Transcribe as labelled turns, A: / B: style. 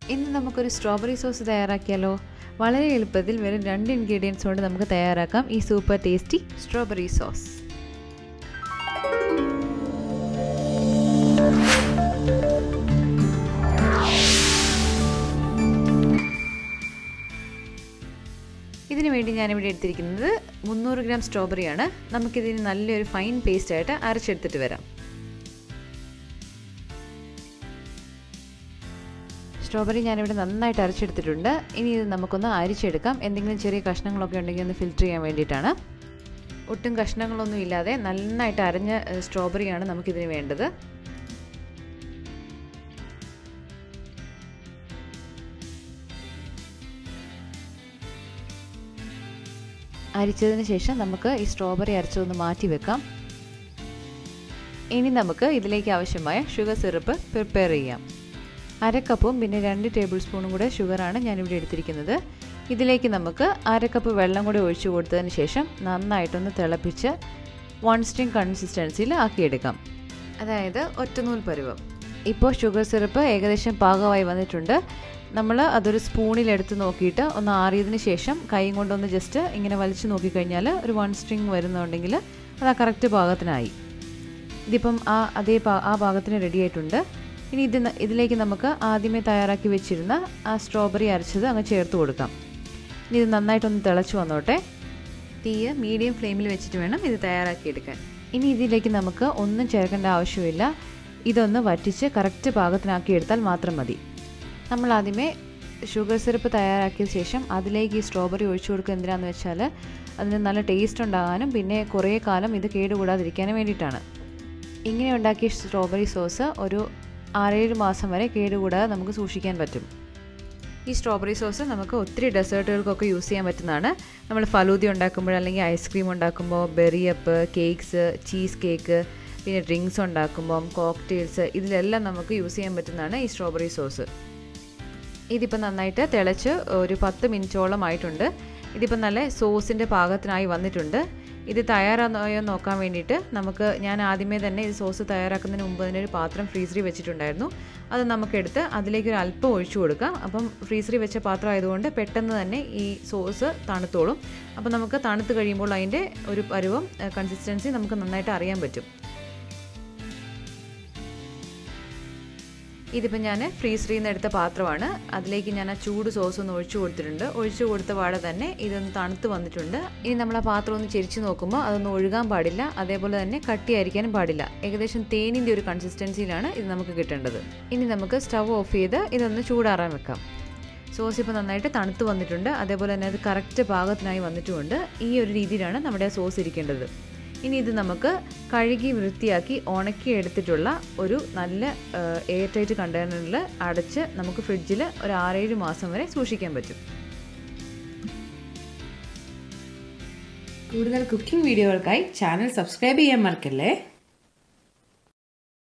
A: ഇന്ന് നമുക്കൊരു strawberry sauce തയ്യാറാക്കിയാലോ വളരെ എളുപ്പത്തിൽ വെറും രണ്ട് ഇൻഗ്രീഡിയൻസ് കൊണ്ട് നമുക്ക് തയ്യാറാക്കാം ഈ സൂപ്പർ ടേസ്റ്റി സ്ട്രോബെറി സോസ് ഇതിനു വേണ്ടി ഞാനിവിടെ എടുത്തിരിക്കുന്നത് മുന്നൂറ് ഗ്രാം സ്ട്രോബെറിയാണ് നമുക്കിതിന് നല്ലൊരു ഫൈൻ പേസ്റ്റായിട്ട് അരച്ചെടുത്തിട്ട് വരാം സ്ട്രോബെറി ഞാനിവിടെ നന്നായിട്ട് അരച്ചെടുത്തിട്ടുണ്ട് ഇനി ഇത് നമുക്കൊന്ന് അരിച്ചെടുക്കാം എന്തെങ്കിലും ചെറിയ കഷ്ണങ്ങളൊക്കെ ഉണ്ടെങ്കിൽ ഒന്ന് ഫിൽറ്റർ ചെയ്യാൻ വേണ്ടിയിട്ടാണ് ഒട്ടും കഷ്ണങ്ങളൊന്നും ഇല്ലാതെ നന്നായിട്ട് അരഞ്ഞ സ്ട്രോബെറിയാണ് നമുക്കിതിന് വേണ്ടത് അരിച്ചതിന് ശേഷം നമുക്ക് ഈ സ്ട്രോബെറി അരച്ചതൊന്ന് മാറ്റി വെക്കാം ഇനി നമുക്ക് ഇതിലേക്ക് ആവശ്യമായ ഷുഗർ സിറപ്പ് പ്രിപ്പയർ ചെയ്യാം അര കപ്പും പിന്നെ രണ്ട് ടേബിൾ സ്പൂണും കൂടെ ഷുഗറാണ് ഞാനിവിടെ എടുത്തിരിക്കുന്നത് ഇതിലേക്ക് നമുക്ക് അര കപ്പ് വെള്ളം കൂടെ ഒഴിച്ചു കൊടുത്തതിന് ശേഷം നന്നായിട്ടൊന്ന് തിളപ്പിച്ച് വൺ സ്ട്രിങ് കൺസിസ്റ്റൻസിയിൽ ആക്കിയെടുക്കാം അതായത് ഒറ്റനൂൽ പരുവം ഇപ്പോൾ ഷുഗർ സിറപ്പ് ഏകദേശം പാകമായി വന്നിട്ടുണ്ട് നമ്മൾ അതൊരു സ്പൂണിലെടുത്ത് നോക്കിയിട്ട് ഒന്ന് ആറിയതിന് ശേഷം കൈ കൊണ്ടൊന്ന് ജസ്റ്റ് ഇങ്ങനെ വലിച്ചു നോക്കിക്കഴിഞ്ഞാൽ ഒരു വൺ സ്ട്രിങ് വരുന്നുണ്ടെങ്കിൽ അത് ആ കറക്റ്റ് പാകത്തിനായി ഇതിപ്പം ആ അതേ ആ പാകത്തിന് റെഡി ആയിട്ടുണ്ട് ഇനി ഇത് ഇതിലേക്ക് നമുക്ക് ആദ്യമേ തയ്യാറാക്കി വെച്ചിരുന്ന ആ സ്ട്രോബെറി അരച്ചത് അങ്ങ് ചേർത്ത് കൊടുക്കാം ഇനി ഇത് നന്നായിട്ടൊന്ന് തിളച്ച് വന്നോട്ടെ തീയ് മീഡിയം ഫ്ലെയിമിൽ വെച്ചിട്ട് വേണം ഇത് തയ്യാറാക്കിയെടുക്കാൻ ഇനി ഇതിലേക്ക് നമുക്ക് ഒന്നും ചേർക്കേണ്ട ആവശ്യമില്ല ഇതൊന്ന് വറ്റിച്ച് കറക്റ്റ് പാകത്തിനാക്കി എടുത്താൽ മാത്രം മതി നമ്മൾ ആദ്യമേ ഷുഗർ സിറപ്പ് തയ്യാറാക്കിയ ശേഷം അതിലേക്ക് ഈ സ്ട്രോബെറി ഒഴിച്ചു കൊടുക്കുക എന്തിനാന്ന് വെച്ചാൽ അതിന് നല്ല ടേസ്റ്റ് ഉണ്ടാകാനും പിന്നെ കുറേ കാലം ഇത് കേടുകൂടാതിരിക്കാനും വേണ്ടിയിട്ടാണ് ഇങ്ങനെ ഉണ്ടാക്കിയ സ്ട്രോബെറി സോസ് ഒരു ആറേഴ് മാസം വരെ കേടുകൂടാതെ നമുക്ക് സൂക്ഷിക്കാൻ പറ്റും ഈ സ്ട്രോബെറി സോസ് നമുക്ക് ഒത്തിരി ഡെസേർട്ടുകൾക്കൊക്കെ യൂസ് ചെയ്യാൻ പറ്റുന്നതാണ് നമ്മൾ ഫലൂദി ഉണ്ടാക്കുമ്പോൾ അല്ലെങ്കിൽ ഐസ്ക്രീം ഉണ്ടാക്കുമ്പോൾ ബെറിയപ്പ് കേക്ക്സ് ചീസ് കേക്ക് പിന്നെ ഡ്രിങ്ക്സ് ഉണ്ടാക്കുമ്പം കോക്ടെയിൽസ് ഇതിലെല്ലാം നമുക്ക് യൂസ് ചെയ്യാൻ പറ്റുന്നതാണ് ഈ സ്ട്രോബെറി സോസ് ഇതിപ്പോൾ നന്നായിട്ട് തിളച്ച് ഒരു പത്ത് മിനിറ്റോളം ആയിട്ടുണ്ട് ഇതിപ്പോൾ നല്ല സോസിൻ്റെ പാകത്തിനായി വന്നിട്ടുണ്ട് ഇത് തയ്യാറായോ നോക്കാൻ വേണ്ടിയിട്ട് നമുക്ക് ഞാൻ ആദ്യമേ തന്നെ ഇത് സോസ് തയ്യാറാക്കുന്നതിന് മുമ്പ് തന്നെ ഒരു പാത്രം ഫ്രീസറിൽ വെച്ചിട്ടുണ്ടായിരുന്നു അത് നമുക്കെടുത്ത് അതിലേക്ക് ഒരു അല്പം ഒഴിച്ചു കൊടുക്കാം അപ്പം ഫ്രീസറിൽ വെച്ച പാത്രം ആയതുകൊണ്ട് പെട്ടെന്ന് തന്നെ ഈ സോസ് തണുത്തോളും അപ്പോൾ നമുക്ക് തണുത്ത് കഴിയുമ്പോൾ അതിൻ്റെ ഒരു പരുവം കൺസിസ്റ്റൻസി നമുക്ക് നന്നായിട്ട് അറിയാൻ പറ്റും ഇതിപ്പോൾ ഞാൻ ഫ്രീസറിൽ നിന്ന് എടുത്ത പാത്രമാണ് അതിലേക്ക് ഞാൻ ആ ചൂട് സോസ് ഒന്ന് ഒഴിച്ചു കൊടുത്തിട്ടുണ്ട് ഒഴിച്ചു കൊടുത്ത പാടെ തന്നെ ഇതൊന്ന് തണുത്ത് വന്നിട്ടുണ്ട് ഇനി നമ്മൾ ആ പാത്രം ഒന്ന് ചെരിച്ച് നോക്കുമ്പോൾ അതൊന്നും ഒഴുകാൻ പാടില്ല അതേപോലെ തന്നെ കട്ടിയായിരിക്കാനും പാടില്ല ഏകദേശം തേനിൻ്റെ ഒരു കൺസിസ്റ്റൻസിയിലാണ് ഇത് നമുക്ക് കിട്ടേണ്ടത് ഇനി നമുക്ക് സ്റ്റവ് ഓഫ് ചെയ്ത് ഇതൊന്ന് ചൂടാറാൻ വെക്കാം സോസ് ഇപ്പോൾ നന്നായിട്ട് തണുത്ത് വന്നിട്ടുണ്ട് അതേപോലെ തന്നെ അത് കറക്റ്റ് പാകത്തിനായി വന്നിട്ടുമുണ്ട് ഈ ഒരു രീതിയിലാണ് നമ്മുടെ സോസ് ഇരിക്കേണ്ടത് ഇനി ഇത് നമുക്ക് കഴുകി വൃത്തിയാക്കി ഉണക്കി എടുത്തിട്ടുള്ള ഒരു നല്ല എയർ ടൈറ്റ് കണ്ടെയ്നറിൽ അടച്ച് നമുക്ക് ഫ്രിഡ്ജിൽ ഒരു ആറേഴ് മാസം വരെ സൂക്ഷിക്കാൻ പറ്റും
B: കൂടുതൽ കുക്കിംഗ് വീഡിയോകൾക്കായി ചാനൽ സബ്സ്ക്രൈബ് ചെയ്യാൻ മറക്കല്ലേ